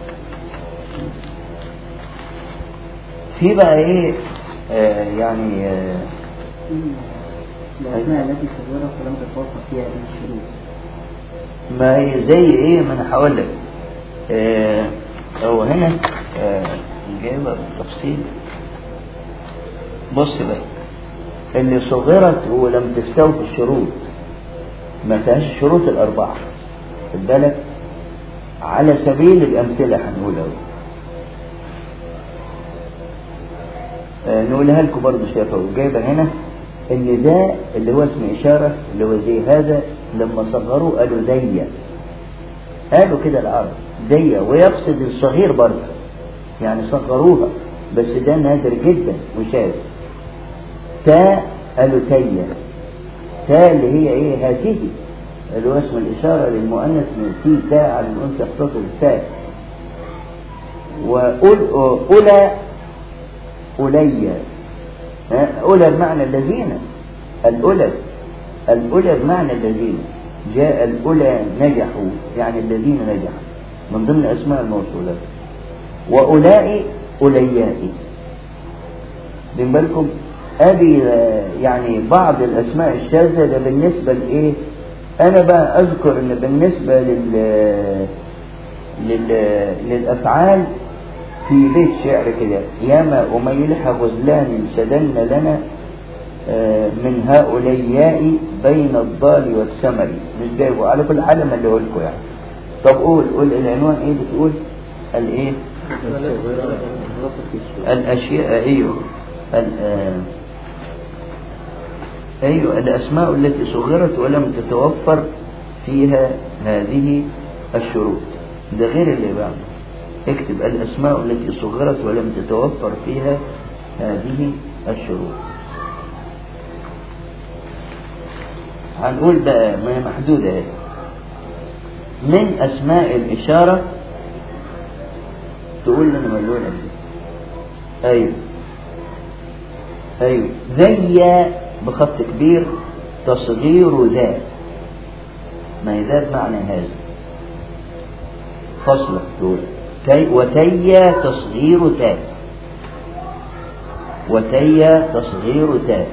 في بقى ايه آه يعني آه الأسماء التي صورت ولم تتوفر فيها أي الشروط ما هي زي ايه ما انا هقول لك آه هو هنا آه جايبها بالتفصيل بص بقى اللي صغرت ولم تستوفي الشروط ما فيهاش الشروط الأربعة خد بالك على سبيل الأمثلة هنقول أهو آه نقولها لكم برضه شايفه جايبه هنا ان ده اللي هو اسم إشارة اللي هو زي هذا لما صغروه قالوا زي قالوا كده العرب زي ويقصد الصغير برضه يعني صغروها بس ده نادر جدا وشاذ تا قالوا تيا تا اللي هي ايه هذه اللي هو اسم الإشارة للمؤنث من تي تا على الأنثى اختصر التاء وأولى أولي أولى بمعنى الذين الأولى الأولى بمعنى الذين جاء الأولى نجحوا يعني الذين نجحوا من ضمن أسماء الموصولات وأولئي أوليائي من بالكم أدي يعني بعض الأسماء الشاذة ده بالنسبة لإيه أنا بقى أذكر إن بالنسبة لل... لل... للأفعال في بيت شعر كده ياما أميلح غزلان شدن لنا من هؤلاء بين الضال والسمر مش جايبه على كل حال ما اللي لكم يعني طب قول قول العنوان ايه بتقول الايه الاشياء ايوه ايوه الاسماء التي صغرت ولم تتوفر فيها هذه الشروط ده غير اللي بعده اكتب الاسماء التي صغرت ولم تتوفر فيها هذه الشروط هنقول بقى ما هي محدودة اهي من أسماء الإشارة تقول لنا ملونة دي أيوه أيوه زي بخط كبير تصغير ذا ما هي ذات معنى هذا فصلة تقول تي وتي تصغير تاء وتي تصغير تاء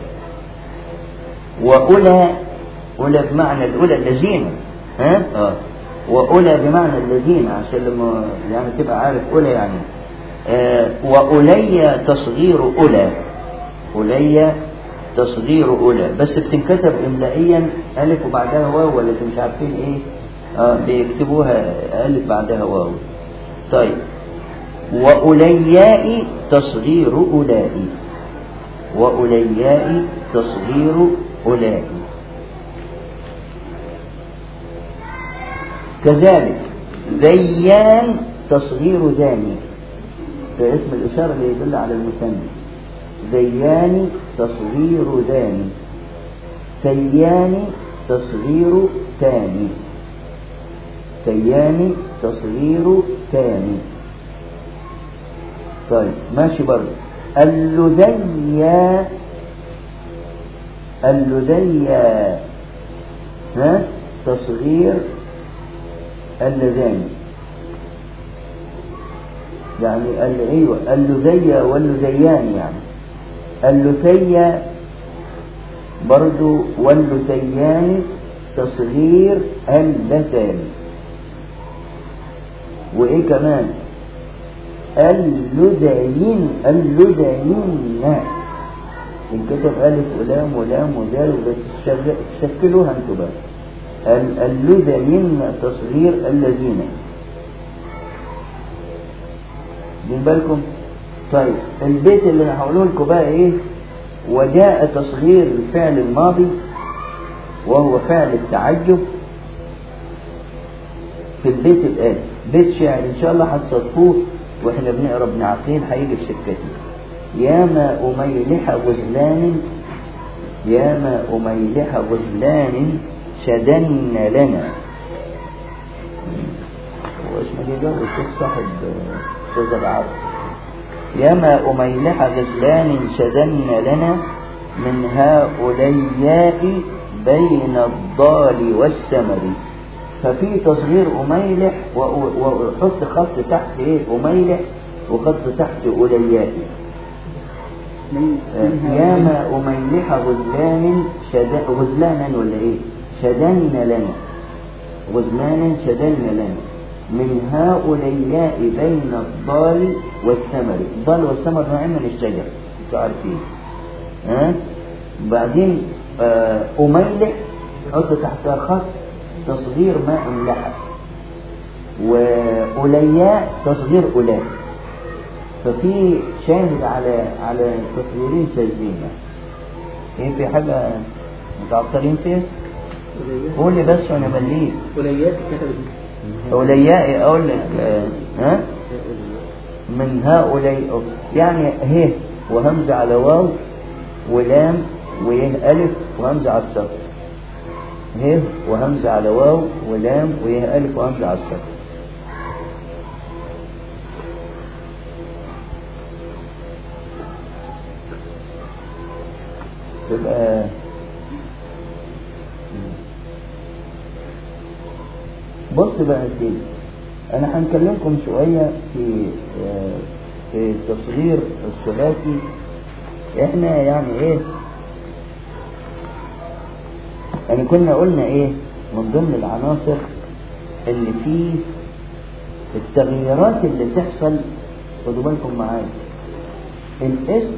وأولى أولى بمعنى الأولى الذين ها اه وأولى بمعنى الذين عشان لما يعني تبقى عارف أولى يعني آه وأولي تصغير أولى أولي تصغير أولى بس بتنكتب إملائيا ألف وبعدها واو ولا مش عارفين إيه اه بيكتبوها ألف بعدها واو طيب وأولياء تصغير أولئي وأولياء تصغير أولئي كذلك ذيان تصغير ذاني ده اسم الإشارة اللي يدل على المثنى ذيان تصغير ذاني تيان تصغير ثاني تيان تصغير ثاني طيب ماشي برضه اللذيا اللذيا ها تصغير اللذان يعني ال- ايوه اللذيا واللذيان يعني اللثيا برضو واللثيان تصغير اللتان وايه كمان اللدين اللدين الكتب ألف ولام ولام ودال بس تشغ- تشكلوها انتوا بقى ال- اللدين تصغير الذين دين بالكم طيب البيت اللي انا هقوله لكم بقى ايه وجاء تصغير الفعل الماضي وهو فعل التعجب في البيت الآتي بيت شعر إن شاء الله هتصدقوه وإحنا بنقرا ابن عقيل هيجي في سكتي يا ما أميلح غزلان يا ما أميلح غزلان شدن لنا هو اسمه ايه ده الشيخ صاحب آه، أستاذ العرب يا ما أميلح غزلان شدن لنا من هؤلاء بين الضال والسمر ففي تصغير أميلح و- و- وحط خط تحت إيه أميلح وخط تحت أولياء من من يا هؤلاء ما أميلح غزلان شد... غزلانا ولا إيه شدن لنا غزلانا شدن لنا من هؤلاء بين الضال والثمر الضال والثمر نوعين من الشجر انتوا عارفين ها بعدين آه، أميلح حط تحتها خط تصغير ماء لحى وأولياء تصغير أولاء ففي شاهد على على تصويرين شاذين ايه في حاجة متعطلين فيها؟ قول لي بس وانا بليك وليات كتبت أولياء أقول لك آه، ها من هؤلاء يعني هي وهمزة على واو ولام ويه ألف وهمزة على السطر هي وهمزة على واو ولام ويه ألف وهمزة على السطر تبقى بص بقى يا سيدي انا هنكلمكم شوية في آه، في تصغير الثلاثي احنا يعني ايه يعني كنا قلنا ايه من ضمن العناصر اللي فيه التغييرات اللي تحصل خدوا بالكم معايا الاسم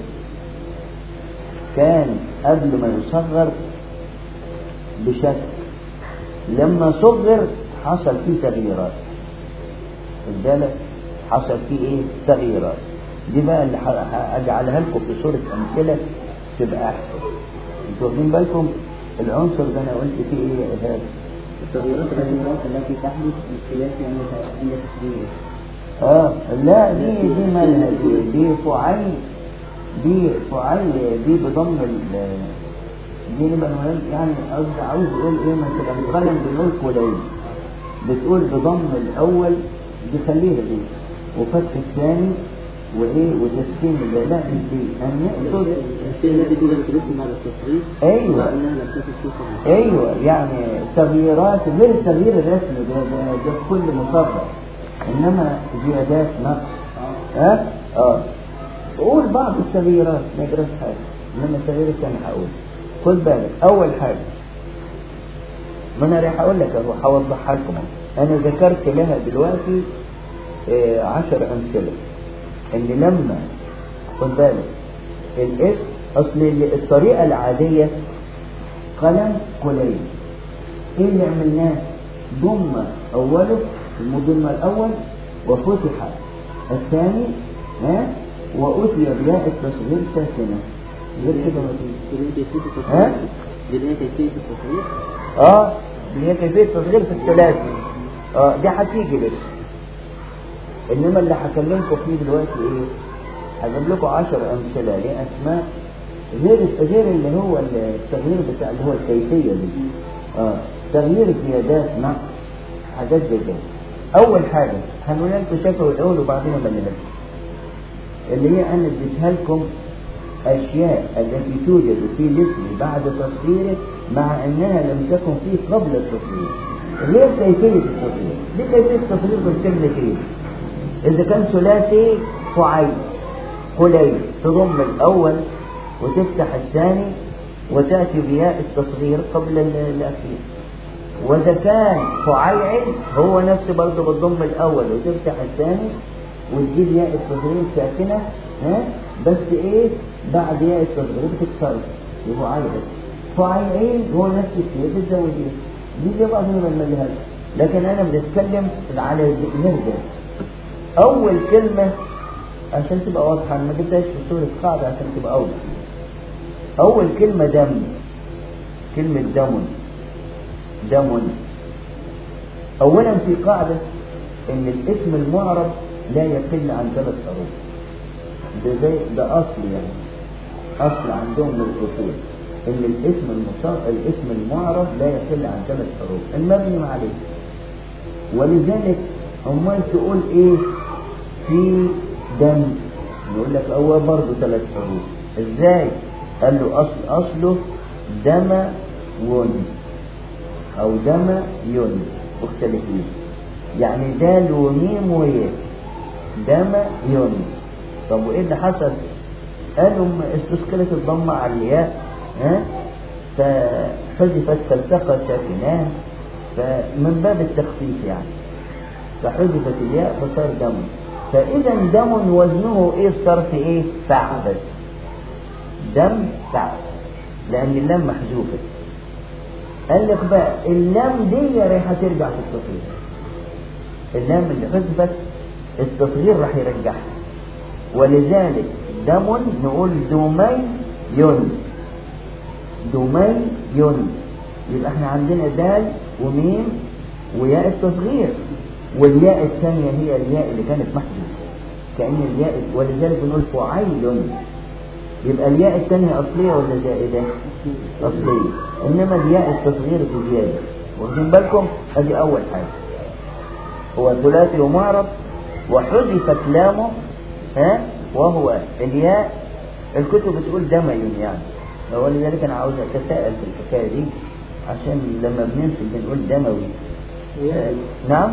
كان قبل ما يصغر بشكل لما صغر حصل فيه تغييرات خد بالك حصل فيه ايه تغييرات دي بقى اللي ه- هجعلها لكم في صورة أمثلة تبقى أحسن انتوا واخدين بالكم العنصر ده أنا قلت فيه إيه يا إيهاب التغييرات التي التي تحدث بالخلاف عند عند تسجيله اه لا دي دي مالها دي دي فعل دي فعل دي بضم ال دي نبقى نقول- يعني قصدي عاوز يقول ايه مثلا مثلا بنقول كلين بتقول بضم الاول دي خليها دي وفتح الثاني وايه وتسكين اللي لا مش دي ان نقصد الأشياء التي توجد في الاسم بعد التصريف ايوه أنها لم تكن صفة ايوه يعني تغييرات غير التغيير الرسمي ده ده, ده في كل مصغر انما زيادات نقص ها اه قول بعض التغييرات ما يجراش حاجه انما التغيير الثاني هقول خد بالك اول حاجه ما انا راح اقول لك اهو هوضحها لكم أهو. انا ذكرت لها دلوقتي آه، عشر امثله ان لما خد بالك الاسم اصل الطريقه العاديه قلم قليل ايه اللي عملناه ضم أوله المضم الأول وفتح الثاني ها وأتي بياء التصغير ساكنة غير كده ما فيش بدون كيفية ها؟ التصوير بدون كيفية التصوير اه هي كيفية تصغير في الثلاثي اه دي هتيجي بس انما اللي هكلمكم فيه دلوقتي ايه هجيب لكم عشر امثله لاسماء غير غير اللي هو التغيير بتاع اللي هو الكيفيه دي اه تغيير زيادات نقص حاجات زي كده اول حاجه هنقول لكم شافوا الاول وبعدين بنقول لكم اللي هي انا اديتها لكم اشياء التي توجد في الاسم بعد تصغيره مع انها لم تكن فيه قبل التصغير غير كيفيه التصغير دي كيفيه التصغير بالكلمه ايه اذا كان ثلاثي فعيل قليل تضم الاول وتفتح الثاني وتاتي بياء التصغير قبل ال- الاخير واذا كان فعيل هو نفسه برضه بتضم الاول وتفتح الثاني وتجيب ياء التصغير ساكنه ها بس ايه بعد ياء التصغير بتكسره يبقى عيل فعيل هو نفس الشيء بتزود ايه دي زي بعض من المليها لكن انا بنتكلم على نرجع اول كلمه عشان تبقى واضحه أنا ما جبتهاش في صوره قاعده عشان تبقى اوضح اول كلمه دم كلمه دم دم اولا في قاعده ان الاسم المعرب لا يقل عن ثلاث حروف ده زي ده اصل يعني اصل عندهم من الاصول ان الاسم المصار الاسم المعرب لا يقل عن ثلاث حروف المبني عليه ولذلك امال تقول ايه في دم يقول لك هو برضه ثلاث حروف ازاي قال له اصل اصله دم ون او دم ين مختلفين يعني دال وميم وياء دم ين طب وايه اللي حصل قالوا م- استثقلت الضمه على الياء ها فحذفت فالتقى ساكنان فمن باب التخفيف يعني فحذفت الياء فصار دم فإذا دم وزنه إيه الصرف إيه فعل بس دم فعل لأن اللام محذوفة قال لك بقى اللام دي رايحة ترجع في التصغير اللام اللي حذفت التصغير راح يرجعها ولذلك دم نقول دمي ين دمي ين يبقى احنا عندنا دال وميم وياء التصغير والياء الثانية هي الياء اللي كانت محذوفة كأن الياء ولذلك بنقول فعيل يبقى الياء الثانية أصلية ولا زائدة؟ أصلية إنما الياء التصغير بزيادة واخدين بالكم؟ هذه أول حاجة هو ثلاثي ومعرب وحذفت لامه ها وهو الياء الكتب بتقول دمي يعني ولذلك أنا عاوز أتساءل في الحكاية دي عشان لما بننسب بنقول دموي آه، نعم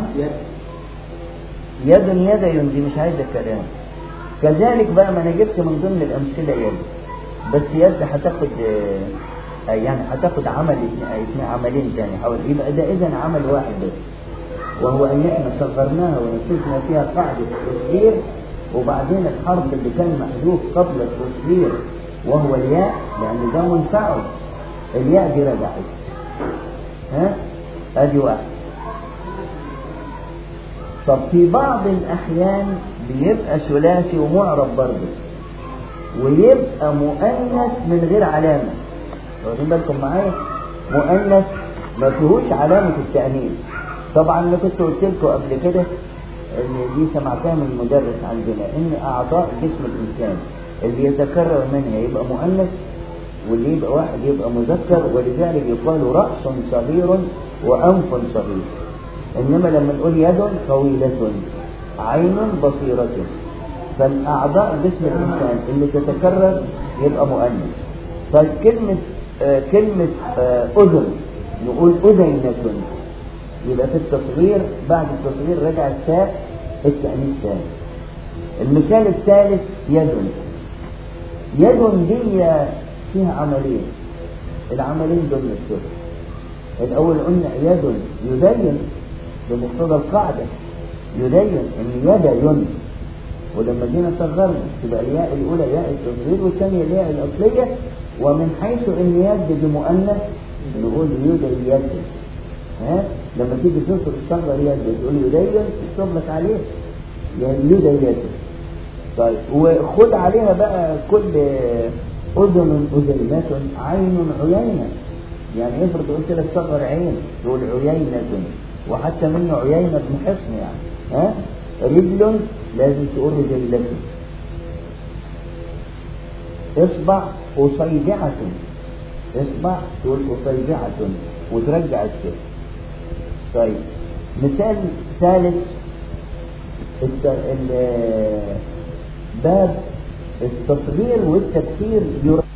يد يد دي مش عايزة كلام كذلك بقى ما انا جبت من ضمن الامثله يد بس يد هتاخد آه، يعني هتاخد عمل اثنين عملين تاني حوالي يبقى ده اذا عمل واحد بس وهو ان احنا صغرناها ونسينا فيها قاعده التصغير وبعدين الحرف اللي كان محذوف قبل التصغير وهو الياء لان ده منفعل الياء دي رجعت ها ادي واحد طب في بعض الأحيان بيبقى ثلاثي ومعرب برضه ويبقى مؤنث من غير علامة واخدين بالكم معايا مؤنث ما فيهوش علامة التأنيث طبعا انا كنت قلت لكم قبل كده ان دي سمعتها من المدرس عندنا ان اعضاء جسم الانسان اللي يتكرر منها يبقى مؤنث واللي يبقى واحد يبقى مذكر ولذلك يقال رأس صغير وأنف صغير إنما لما نقول يد طويلة عين بصيرة فالأعضاء جسم الإنسان اللي تتكرر يبقى مؤنث فكلمة آه كلمة آه أذن نقول أذينة يبقى في التصغير بعد التصغير رجع التاء التأنيث ثاني المثال الثالث يد يد دي فيها عملين العملين دول الشغل الأول قلنا يد يبين بمقتضى القاعدة يبين ان يد ين ولما جينا صغرنا تبقى الياء الاولى ياء التصغير والثانيه الياء الاصليه ومن حيث ان يد بمؤنث نقول يد يد ها لما تيجي تصل الصخرة هي تقول يدين تكتب لك عليه يعني يدين طيب وخد عليها بقى كل أذن أذينة عين عيينة يعني افرض قلت لك صغر عين تقول عيينة وحتى منه عيينة بن حصن يعني ها رجل لازم تقول رجلة اصبع أصيبعة اصبع تقول أصيبعة وترجع الشيء طيب مثال ثالث الت... ال... باب التصغير والتكسير يرى